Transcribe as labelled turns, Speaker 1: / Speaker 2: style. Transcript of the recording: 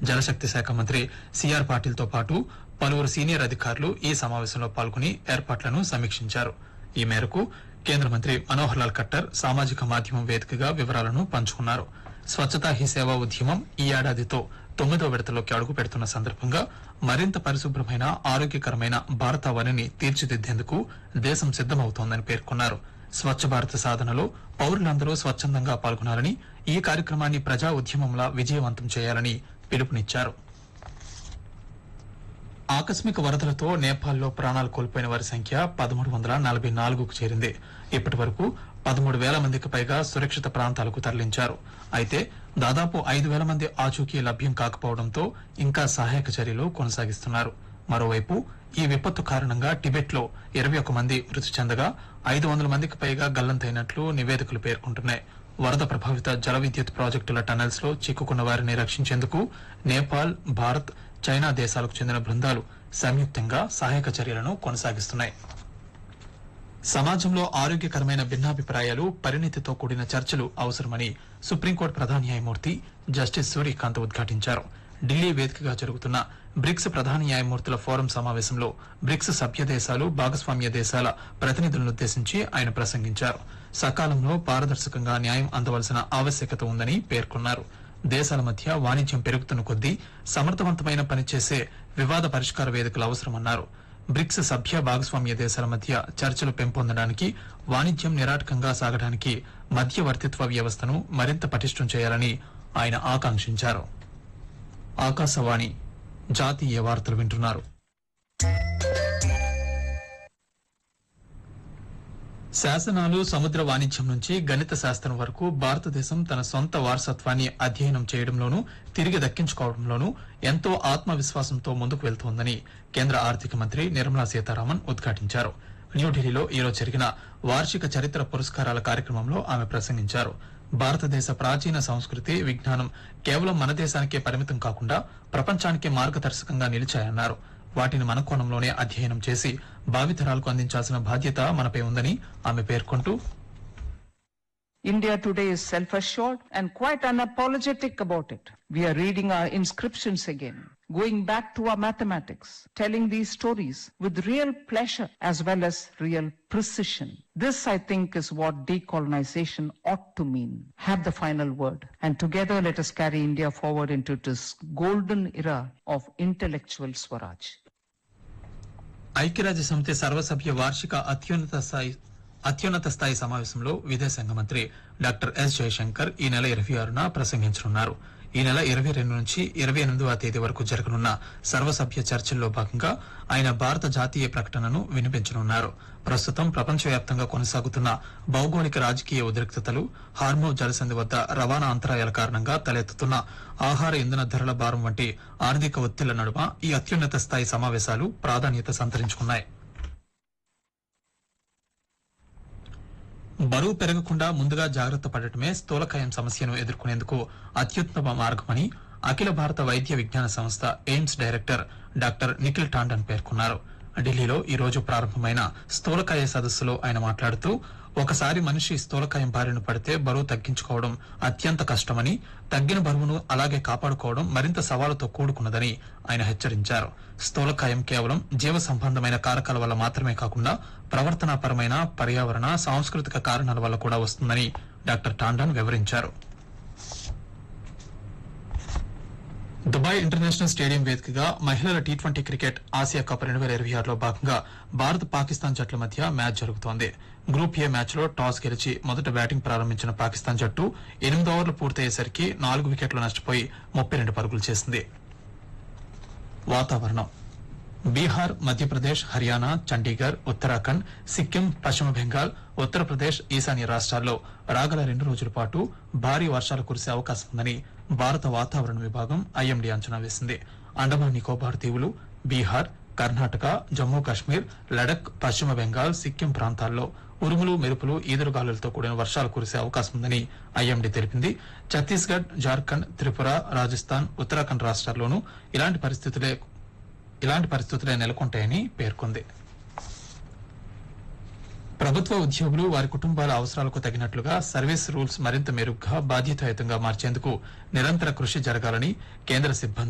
Speaker 1: జలశక్తి శాఖ మంత్రి సిఆర్ పాటిల్తో పాటు పలువురు సీనియర్ అధికారులు ఈ సమావేశంలో పాల్గొని ఏర్పాట్లను సమీక్షించారు ఈ మేరకు కేంద్ర మంత్రి మనోహర్ లాల్ ఖట్టర్ సామాజిక మాధ్యమం వేదికగా వివరాలను పంచుకున్నారు స్వచ్ఛతా హీ సేవా ఉద్యమం ఈ ఏడాదితో తొమ్మిదో విడతలోకి అడుగు పెడుతున్న సందర్భంగా మరింత పరిశుభ్రమైన ఆరోగ్యకరమైన భారతావనిని తీర్చిదిద్దేందుకు దేశం సిద్దమవుతోందని పేర్కొన్నారు స్వచ్ఛ భారత్ సాధనలో పౌరులందరూ స్వచ్ఛందంగా పాల్గొనాలని ఈ కార్యక్రమాన్ని ప్రజా ఉద్యమంలా విజయవంతం చేయాలని పిలుపునిచ్చారు ఆకస్మిక వరదలతో నేపాల్లో ప్రాణాలు కోల్పోయిన వారి సంఖ్య పదమూడు వందల నలభై నాలుగుకు చేరింది ఇప్పటి వరకు పదమూడు వేల మందికి పైగా సురక్షిత ప్రాంతాలకు తరలించారు అయితే దాదాపు ఐదు వేల మంది ఆచూకీ లభ్యం కాకపోవడంతో ఇంకా సహాయక చర్యలు కొనసాగిస్తున్నారు మరోవైపు ఈ విపత్తు కారణంగా టిబెట్ లో ఇరవై ఒక మంది మృతి చెందగా ఐదు వందల మందికి పైగా గల్లంతైనట్లు నివేదికలు పేర్కొంటున్నాయి వరద ప్రభావిత జల విద్యుత్ ప్రాజెక్టుల టనెల్స్ లో చిక్కుకున్న వారిని రక్షించేందుకు నేపాల్ భారత్ చైనా దేశాలకు చెందిన బృందాలు సంయుక్తంగా సహాయక చర్యలను కొనసాగిస్తున్నాయి సమాజంలో ఆరోగ్యకరమైన భిన్నాభిప్రాయాలు పరిణితితో కూడిన చర్చలు అవసరమని సుప్రీంకోర్టు ప్రధాన న్యాయమూర్తి జస్టిస్ సూర్యకాంత్ ఉద్ఘాటించారు ఢిల్లీ వేదికగా జరుగుతున్న బ్రిక్స్ ప్రధాన న్యాయమూర్తుల ఫోరం సమావేశంలో బ్రిక్స్ సభ్య దేశాలు భాగస్వామ్య దేశాల ప్రతినిధులనుద్దేశించి ఆయన ప్రసంగించారు సకాలంలో పారదర్శకంగా న్యాయం అందవలసిన ఆవశ్యకత ఉందని పేర్కొన్నారు దేశాల మధ్య వాణిజ్యం పెరుగుతున్న కొద్దీ సమర్థవంతమైన పనిచేసే వివాద పరిష్కార వేదికలు అవసరమన్నారు బ్రిక్స్ సభ్య భాగస్వామ్య దేశాల మధ్య చర్చలు పెంపొందడానికి వాణిజ్యం నిరాటకంగా సాగడానికి మధ్యవర్తిత్వ వ్యవస్థను మరింత పటిష్టం చేయాలని ఆయన ఆకాంక్షించారు ఆకాశవాణి జాతీయ వార్తలు వింటున్నారు శాసనాలు సముద్ర వాణిజ్యం నుంచి గణిత శాస్త్రం వరకు భారతదేశం తన సొంత వారసత్వాన్ని అధ్యయనం చేయడంలోనూ తిరిగి దక్కించుకోవడంలోనూ ఎంతో ఆత్మవిశ్వాసంతో ముందుకు వెళ్తోందని కేంద్ర ఆర్థిక మంత్రి నిర్మలా సీతారామన్ ఉద్ఘాటించారు న్యూఢిల్లీలో ఈరోజు జరిగిన వార్షిక చరిత్ర పురస్కారాల కార్యక్రమంలో ఆమె ప్రసంగించారు భారతదేశ ప్రాచీన సంస్కృతి విజ్ఞానం కేవలం మన దేశానికే పరిమితం కాకుండా ప్రపంచానికే మార్గదర్శకంగా నిలిచాయన్నారు వాటిని మన కోణంలోనే అధ్యయనం చేసి భావితరాలకు అందించాల్సిన బాధ్యత మనపై ఉందని ఆమె పేర్కొంటూ
Speaker 2: India today is self-assured and quite unapologetic about it. We are reading our inscriptions again, going back to our mathematics, telling these stories with real pleasure as well as real precision. This, I think, is what decolonization ought to mean. Have the final word. And together let us carry India forward into this golden era of intellectual Swaraj.
Speaker 1: ఐక్యరాజ్య సమితి సర్వసభ్య వార్షిక అత్యున్నత స్థాయి అత్యున్నత స్థాయి సమావేశంలో విదేశాంగ మంత్రి డాక్టర్ ఎస్ జయశంకర్ ఈ నెల ఇరవై ఆరున ప్రసంగించనున్నారు ఈ నెల ఇరవై రెండు నుంచి ఇరవై ఎనిమిదవ తేదీ వరకు జరగనున్న సర్వసభ్య చర్చల్లో భాగంగా ఆయన భారత జాతీయ ప్రకటనను వినిపించనున్నారు ప్రస్తుతం ప్రపంచవ్యాప్తంగా కొనసాగుతున్న భౌగోళిక రాజకీయ ఉద్రిక్తతలు హార్మో జలసంధి వద్ద రవాణా అంతరాయాల కారణంగా తలెత్తుతున్న ఆహార ఇంధన ధరల భారం వంటి ఆర్థిక ఒత్తిళ్ల నడుమ ఈ అత్యున్నత స్థాయి సమావేశాలు ప్రాధాన్యత సంతరించుకున్నాయి బరువు పెరగకుండా ముందుగా జాగ్రత్త పడటమే స్థూలకాయం సమస్యను ఎదుర్కొనేందుకు అత్యుత్తమ మార్గమని అఖిల భారత వైద్య విజ్ఞాన సంస్థ AIIMS director doctor Nikhil Tandon పేర్కొన్నారు ఢిల్లీలో ఈ రోజు ప్రారంభమైన స్థూలకాయ సదస్సులో ఆయన మాట్లాడుతూ ఒకసారి మనిషి స్థూలకాయం బారిన పడితే బరువు తగ్గించుకోవడం అత్యంత కష్టమని తగ్గిన బరువును అలాగే కాపాడుకోవడం మరింత సవాలుతో కూడుకున్నదని ఆయన హెచ్చరించారు స్థూలకాయం కేవలం జీవ సంబంధమైన కారకాల వల్ల మాత్రమే కాకుండా ప్రవర్తనాపరమైన పర్యావరణ సాంస్కృతిక కారణాల వల్ల కూడా వస్తుందని డాక్టర్ టాండన్ వివరించారు దుబాయ్ ఇంటర్నేషనల్ స్టేడియం వేదికగా మహిళల T twenty cricket Asia cup రెండు వేల ఇరవై ఆరులో భాగంగా భారత్ పాకిస్తాన్ జట్ల మధ్య మ్యాచ్ జరుగుతోంది గ్రూప్ ఏ మ్యాచ్ లో టాస్ గెలిచి మొదట బ్యాటింగ్ ప్రారంభించిన పాకిస్తాన్ జట్టు ఎనిమిది ఓవర్లు పూర్తయ్యేసరికి నాలుగు వికెట్లు నష్టపోయి ముప్పై రెండు పరుగులు చేసింది వాతావరణం బీహార్ మధ్యప్రదేశ్ హర్యానా చండీగఢ్ ఉత్తరాఖండ్ సిక్కిం పశ్చిమ బెంగాల్ ఉత్తరప్రదేశ్ ఈశాన్య రాష్ట్రాల్లో రాగల రెండు రోజుల పాటు భారీ వర్షాలు కురిసే అవకాశం ఉందని భారత వాతావరణ విభాగం ఐఎండీ అంచనా వేసింది అండమాన్ నికోబార్ దీవులు బీహార్ కర్ణాటక జమ్మూ కాశ్మీర్ లడక్ పశ్చిమ బెంగాల్ సిక్కిం ప్రాంతాల్లో ఉరుములు మెరుపులు ఈదురుగాలులతో కూడిన వర్షాలు కురిసే అవకాశం ఉందని ఐఎండీ తెలిపింది ఛత్తీస్గఢ్ జార్ఖండ్ త్రిపుర రాజస్థాన్ ఉత్తరాఖండ్ రాష్ట్రాల్లోనూ ఇలాంటి పరిస్థితులే ఇలాంటి పరిస్థితులే నెలకొంటాయని పేర్కొంది ప్రభుత్వ ఉద్యోగులు వారి కుటుంబాల అవసరాలకు తగినట్లుగా సర్వీస్ రూల్స్ మరింత మెరుగ్గా బాధ్యతాయుతంగా మార్చేందుకు నిరంతర కృషి జరగాలని కేంద్ర సిబ్బంది